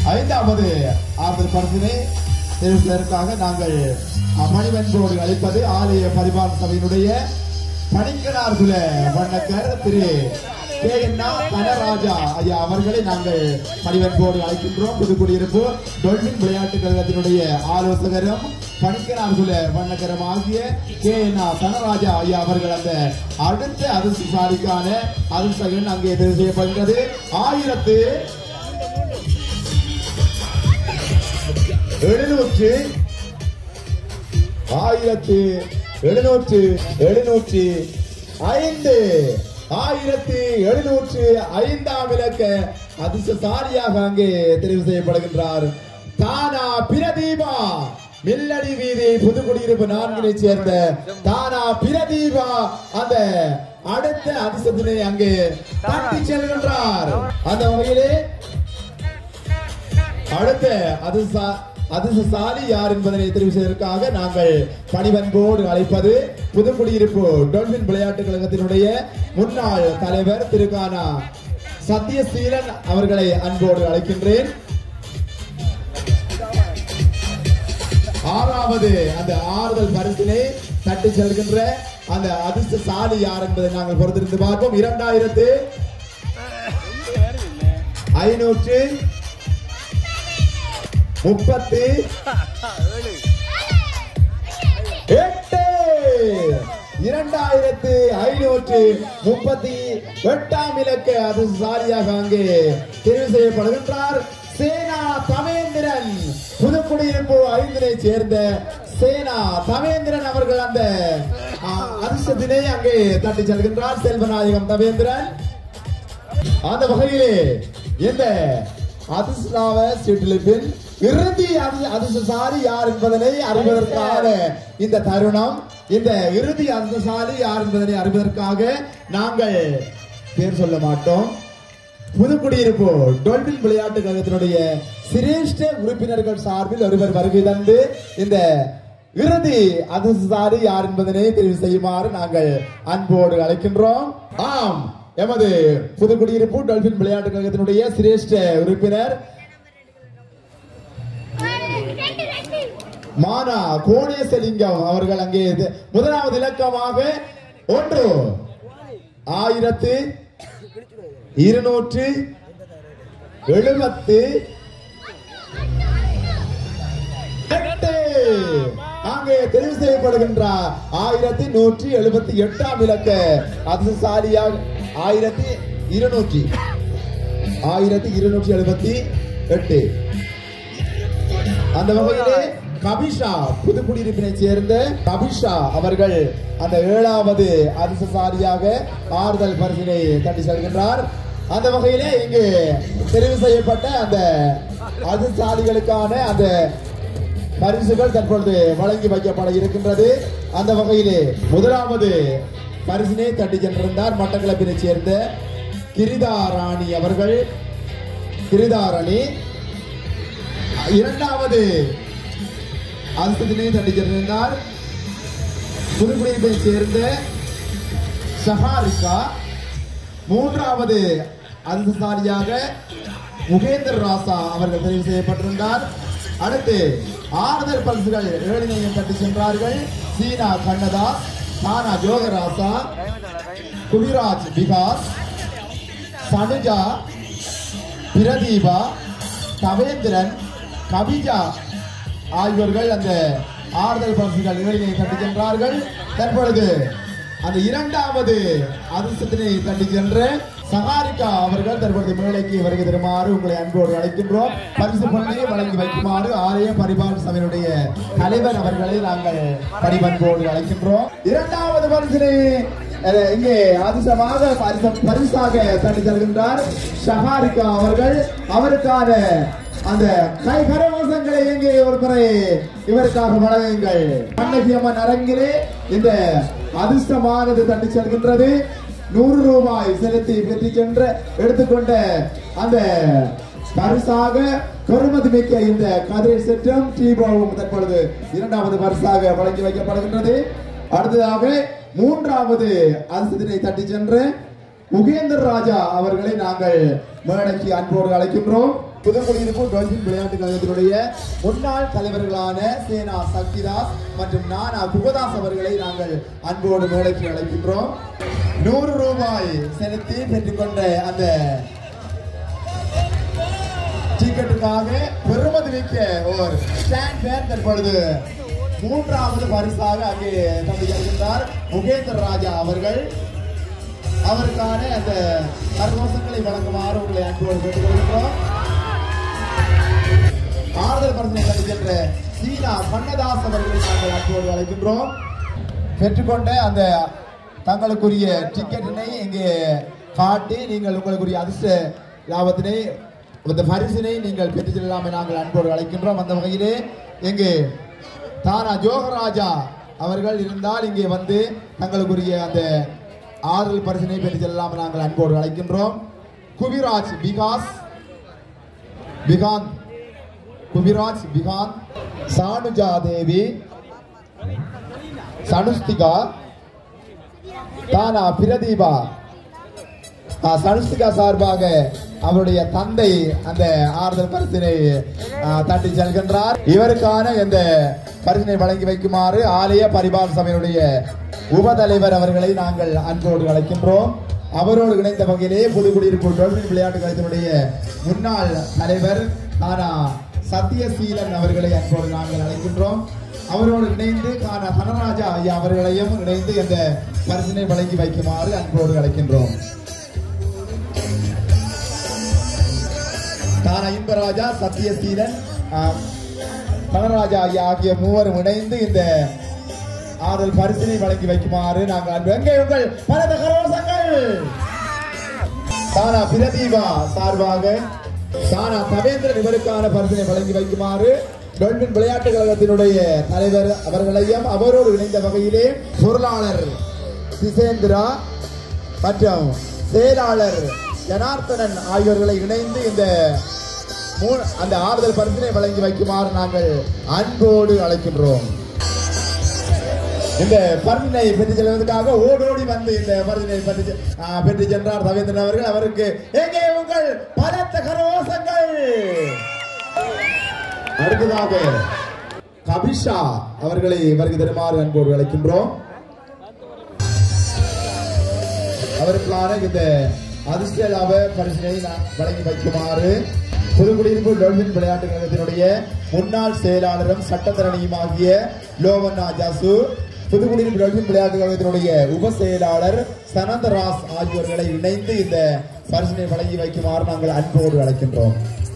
ஐந்தாவது ஆறுதல் பரிசினை தெரிவிப்பதற்காக நாங்கள் மணிவன்போடு அளிப்பது ஆலய பரிமாண சபையினுடைய பணிக்கனார் குல வண்ணக்கர் திரு கே என்னா தனராஜா ஐயா அவர்களை நாங்கள் பணிவன்போடு அழைக்கின்றோம் புதுக்குடியிருப்பு டொல்பின் விளையாட்டு கழகத்தினுடைய ஆலோசகரும் பணிக்கனார் குல வண்ணக்கரம் ஆகிய கே என்னா தனராஜா ஐயா அவர்கள் அந்த அடுத்த அதிர்ஷ்டசாலிக்கான அதிர்ஷ்டன் அங்கே தெரிவு செய்யப்படுகிறது ஆயிரத்து எழுநூற்று ஆயிரத்து எழுநூற்று எழுநூற்று ஐந்து ஆயிரத்தி எழுநூற்று ஐந்தாம் இலக்க அதிர்ஷ்டசாலியாக அங்கே தெரிவு செய்யப்படுகின்றார் தானா பிரதீபா மில்லடி வீதி புதுக்குடியிருப்பு நான்கினை சேர்ந்த தானா பிரதீபா அந்த அடுத்த அதிர்ஷ்டத்தினை அங்கே தட்டி செல்கின்றார் அந்த வகையிலே அடுத்த அதிர்சா அதிர்ஷ்டசாலி யார் என்பதனை தெரிவு செய்வதற்காக நாங்கள் பணிவன்போடு அழைப்பது புதுக்குடியிருப்பு டொல்பின் விளையாட்டுக் கழகத்தினுடைய முன்னாள் தலைவர் திருகானா சத்யசீலன் அவர்களை அன்போடு அழைக்கின்றேன் ஆறாவது அந்த ஆறுதல் பரிசினை தட்டி செல்கின்ற அந்த அதிர்ஷ்டசாலி யார் என்பதை நாங்கள் பொறுத்திருந்து பார்ப்போம் இரண்டாயிரத்து ஐநூற்று முப்பத்தி எட்டு இரண்டாயிரத்து ஐநூற்று முப்பத்தி எட்டாம் இலக்க அது சாரியாக அங்கே தெரிவு செய்யப்படுகின்றார் சேனா தமேந்திரன் புதுக்குடியிருப்பு ஐந்தினை சேர்ந்த சேனா தமேந்திரன் அவர்கள் அந்த ஆ, அதிர்ஷ்டத்தினை அங்கே தட்டி செல்கின்றார் செல்வநாயகம் தமேந்திரன் அந்த வகையிலே இந்த அதிர்ஷ்டாவ சீட்டிலிப்பின் இறுதி அதி- அதிர்ஷ்டசாலி யார் என்பதனை அறிவதற்கான இந்த தருணம் இந்த இறுதி அதிர்ஷ்டசாலி யார் என்பதனை அறிவதற்காக நாங்கள் பேர் சொல்ல மாட்டோம் புதுக்குடியிருப்பு டொல்பின் விளையாட்டு கழகத்தினுடைய சிரேஷ்ட உறுப்பினர்கள் சார்பில் ஒருவர் வருகை தந்து இந்த இறுதி அதிர்ஷ்டசாலி யார் என்பதனை தெரிவு செய்யுமாறு நாங்கள் அன்போடு அழைக்கின்றோம் ஆம் எமது புதுக்குடியிருப்பு டொல்பின் விளையாட்டு கழகத்தினுடைய சிரேஷ்ட உறுப்பினர் மானா கோணேசலிங்கம் அவர்கள் அங்கே இது- முதலாவது இலக்கமாக ஒன்று ஆயிரத்து இருநூற்று எழுபத்து எட்டு அங்கே தெரிவு செய்யப்படுகின்ற ஆயிரத்தி நூற்றி எழுபத்தி எட்டாம் இலக்க அதிர்ஷ்டசாலியாக ஆயிரத்தி இருநூற்றி ஆயிரத்தி இருநூற்றி எழுபத்தி எட்டு அந்த வகையிலே கபிஷா புதுக்குடியிருப்பினை சேர்ந்த கபிஷா அவர்கள் அந்த ஏழாவது அதிர்ஷ்டசாலியாக ஆறுதல் பரிசினை தட்டி செல்கின்றார் அந்த வகையிலே இங்கு தெரிவு செய்யப்பட்ட அந்த அதிர்ஷ்டசாலிகளுக்கான அந்த பரிசுகள் தற்பொழுது வழங்கி வைக்கப்பட இருக்கின்றது அந்த வகையிலே முதலாவது பரிசினை தட்டி சென்றிருந்தார் மட்டக்களப்பினை சேர்ந்த கிரிதா ராணி அவர்கள் கிரிதா ராணி இரண்டாவது அந்தத்தினை தட்டி சென்றிருந்தார் புதுக்குடியிருப்பை சேர்ந்த சஹாரிகா மூன்றாவது அதிர்ஷ்டசாலியாக முகேந்தர் ராசா அவர்கள் தெரிவு செய்யப்பட்டிருந்தார் அடுத்து ஆறுதல் பரிசுகள் ஏழினையும் தட்டி சென்றார்கள் சீனா கண்ணதாஸ் தானா ஜோகராசா குவிராஜ் விகாஸ் சனுஜா பிரதீபா தவேந்திரன் கவிஜா ஆகியோர்கள் அந்த ஆறுதல் பரிசுகள் ஏழினை தட்டி சென்றார்கள் தற்பொழுது அந்த இரண்டாவது அதிர்ஷ்டத்தினை தட்டி சென்ற சகாரிகா அவர்கள் தற்பொழுது மேடைக்கு வருகை தருமாறு உங்களை அன்போடு அழைக்கின்றோம் பரிசு பொருளையை வழங்கி வைக்குமாறு ஆலய பரிபாலன சபையினுடைய தலைவர் அவர்களை நாங்கள் பரிபன்போடு அழைக்கின்றோம் இரண்டாவது பரிசினை அஹ், இங்கே அதிர்ஷ்டமாக பரிசு- பரிசாக தட்டி செல்கின்றார் ஷஹாரிகா அவர்கள் அவருக்கான அந்த கை கரவசங்களை எங்கே ஒரு முறை இவருக்காக வழங்குங்கள் கண்ணகி அம்மன் அரங்கிலே இந்த அதிர்ஷ்டமானது தட்டி செல்கின்றது நூறு ரூபாய் செலுத்தி வெற்றி சென்ற எடுத்துக்கொண்ட அந்த பரிசாக பெருமதி மிக்க இந்த கதிரை செட்டும் டீபாவும் தற்பொழுது இரண்டாவது பரிசாக வழங்கி வைக்கப்படுகின்றது அடுத்ததாக மூன்றாவது அதிர்ஷ்டத்தினை தட்டி சென்ற முகேந்தர் ராஜா அவர்களை நாங்கள் மேடைக்கு அன்போடு அழைக்கின்றோம் புதுக்குடியிருப்பு டொல்பின் விளையாட்டு கழகத்தினுடைய முன்னாள் தலைவர்களான சேனா சக்திதாஸ் மற்றும் நானா குகதாஸ் அவர்களை நாங்கள் அன்போடு மேடைக்கு அழைக்கின்றோம் நூறு ரூபாய் செலுத்தி பெற்றுக்கொண்ட அந்த டிக்கெட்டுக்காக பெருமதி மிக்க ஒரு ஸ்டாண்ட் ஃபேன் தற்பொழுது மூன்றாவது பரிசாக அங்கே தந்திருக்கின்றார் முகேந்திர ராஜா அவர்கள் அவருக்கான அந்த கரகோஷங்களை வழங்குமாறு உங்களை அன்போடு கேட்டுக்கொள்கின்றோம் ஆறுதல் பரிசனை தருகின்ற சீனா கண்ணதாஸ் அவர்களை நாங்கள் அன்போடு அழைக்கின்றோம் பெற்றுக்கொண்ட அந்த தங்களுக்குரிய டிக்கெட்டினை இங்கே காட்டி நீங்கள் உங்களுக்குரிய அதிர்ஷ்ட லாபத்தினை அந்த பரிசினை நீங்கள் பெற்றுச் செல்லலாம் என நாங்கள் அன்போடு அழைக்கின்றோம் அந்த வகையிலே இங்கே தானா ஜோகராஜா அவர்கள் இருந்தால் இங்கே வந்து தங்களுக்குரிய அந்த ஆறுதல் பரிசினை பெற்றுச் செல்லலாம் என நாங்கள் அன்போடு அழைக்கின்றோம் குபிராஜ் விகாஸ் விகாந்த் குபிராஜ் விகாந்த் சானுஜா தேவி சனுஸ்திகா தானா பிரதீபா ஆ, சனுஸ்திகா சார்பாக அவருடைய தந்தை அந்த ஆறுதல் பரிசினை ஆ, தட்டி செல்கின்றார் இவருக்கான இந்த பரிசினை வழங்கி வைக்குமாறு ஆலய பரிபால சபையினுடைய உபதலைவர் அவர்களை நாங்கள் அன்போடு அழைக்கின்றோம் அவரோடு இணைந்த வகையிலே புதுக்குடியிருப்பு டொல்பின் விளையாட்டு கழகத்தினுடைய முன்னாள் தலைவர் தானா சத்யசீலன் அவர்களை அன்போடு நாங்கள் அழைக்கின்றோம் அவரோடு இணைந்து கான தனராஜா ஐயா அவர்களையும் இணைந்து இந்த பரிசினை வழங்கி வைக்குமாறு அன்போடு அழைக்கின்றோம் தான இன்பராஜா சத்யசீலன் ஆம், தனராஜா ஐயா ஆகிய மூவரும் இணைந்து இந்த ஆறுதல் பரிசினை வழங்கி வைக்குமாறு நாங்கள் அன்பு எங்கே உங்கள் பலத கரோசங்கள் தானா பிரதீபா சார்பாக தானா தவேந்திரன் இவருக்கான பரிசினை வழங்கி வைக்குமாறு டொல்பின் விளையாட்டு கழகத்தினுடைய தலைவர் அவர்களையும் அவரோடு இணைந்த வகையிலே பொருளாளர் சிசேந்திரா மற்றும் செயலாளர் ஜனார்த்தனன் ஆகியோர்களை இணைந்து இந்த மூ- அந்த ஆறுதல் பரிசினை வழங்கி வைக்குமாறு நாங்கள் அன்போடு அழைக்கின்றோம் இந்த பரிசினை பெற்று செல்வதற்காக ஓடோடி வந்து இந்த பரிசினை பெற்று செ- ஆ, பெற்று சென்றார் ரவீந்திரன் அவர்கள் அவருக்கு எங்கே உங்கள் பலத்த கரவோசங்கள் அடுத்ததாக கபிஷா அவர்களை வருகை தருமாறு அன்போடு அழைக்கின்றோம் அவருக்கான இந்த அதிர்ஷ்ட லாப பரிசினை நான் வழங்கி வைக்குமாறு புதுக்குடியிருப்பு டொல்பின் விளையாட்டு கழகத்தினுடைய முன்னாள் செயலாளரும் சட்டத்தரணியும் ஆகிய லோவண்ணா ஜாசு புதுக்குடியிருப்பு டொல்பின் விளையாட்டு கழகத்தினுடைய உப செயலாளர் சனந்தராஸ் ஆகியோர்களை இணைந்து இந்த பரிசினை வழங்கி வைக்குமாறு நாங்கள் அன்போடு அழைக்கின்றோம்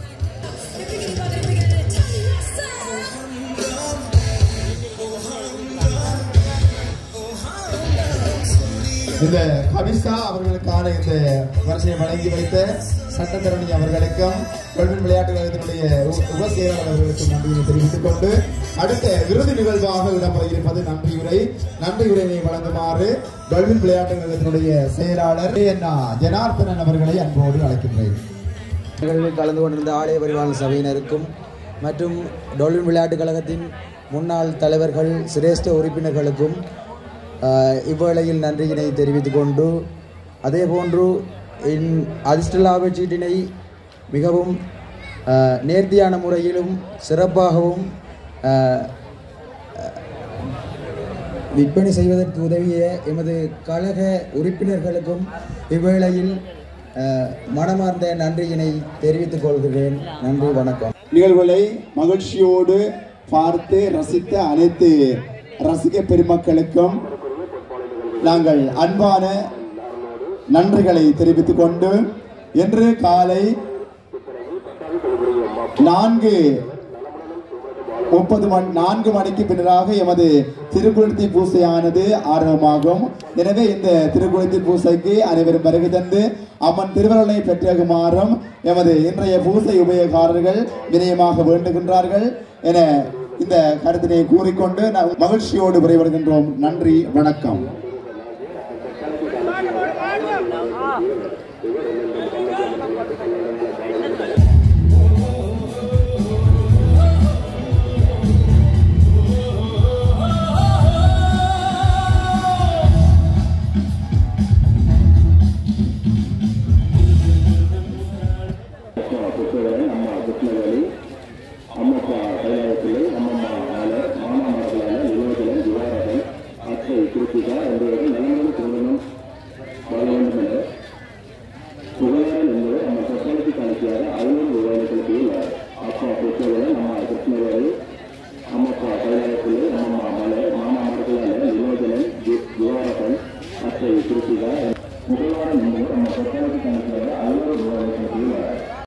இந்த கவிசா அவர்களுக்கான இந்த வரிசையை வழங்கி வைத்த சட்டத்தரணி அவர்களுக்கும் கல்வி விளையாட்டு கழகத்தினுடைய உ- உப செயலாளர் அவர்களுக்கும் நன்றியை தெரிவித்துக் கொண்டு அடுத்த இறுதி நிகழ்வாக இடம்பெற இருப்பது நன்றியுரை நன்றியுரையை வழங்குமாறு கல்வி விளையாட்டு கழகத்தினுடைய செயலாளர் என்ன ஜனார்த்தனன் அவர்களை அன்போடு அழைக்கின்றேன் நிகழ்வில் கலந்து கொண்டிருந்த ஆலய பரிவாளர் சபையினருக்கும் மற்றும் டொல்பின் விளையாட்டுக் கழகத்தின் முன்னாள் தலைவர்கள் சிரேஷ்ட உறுப்பினர்களுக்கும் ஆஹ், இவ்வேளையில் நன்றியினை தெரிவித்துக் கொண்டு அதேபோன்று இன் அதிர்ஷ்ட லாபச் சீட்டினை மிகவும் ஆஹ், நேர்த்தியான முறையிலும் சிறப்பாகவும் ஆஹ், விற்பனை செய்வதற்கு உதவிய எமது கழக உறுப்பினர்களுக்கும் இவ்வேளையில் அஹ், மனமார்ந்த நன்றியினை தெரிவித்துக் கொள்கிறேன் நன்றி வணக்கம் நிகழ்வுகளை மகிழ்ச்சியோடு பார்த்து ரசித்த அனைத்து ரசிக பெருமக்களுக்கும் நாங்கள் அன்பான நன்றிகளை தெரிவித்துக் கொண்டு இன்று காலை நான்கு முப்பது மணி நான்கு மணிக்கு பின்னராக எமது திருக்குளத்தி பூசையானது ஆரம்பமாகும் எனவே இந்த திருக்குளத்தி பூசைக்கு அனைவரும் வருகை தந்து அம்மன் திருவருளை பெற்றகுமாறும் எமது இன்றைய பூசை உபயோகாரர்கள் வினயமாக வேண்டுகின்றார்கள் என இந்த கருத்தினை கூறிக்கொண்டு நான் மகிழ்ச்சியோடு விரைவருகின்றோம் நன்றி வணக்கம் புத்தகங்களை நம்ம கிருத்திகா என்பவர்கள் நலமுடன் திருமணம் வாழ வேண்டும் என்ற புகழாரம் என்பது நம்ம சொசைட்டி கணக்கியாக ஐநூறு ரூபாய்களுக்கு அப்பா பெற்றோர்கள் நம்ம கிருஷ்ணவேலி அம்மப்பா கைலாயத்தில் அம்மம்மா மலை மாமா மரத்திலான வினோதனன் யுவரப்பன் அத்தை கிருத்திகா புகழாரம் என்பது நம்ம சொசைட்டி கணக்கியாக ஐநூறு ரூபாய்களுக்கு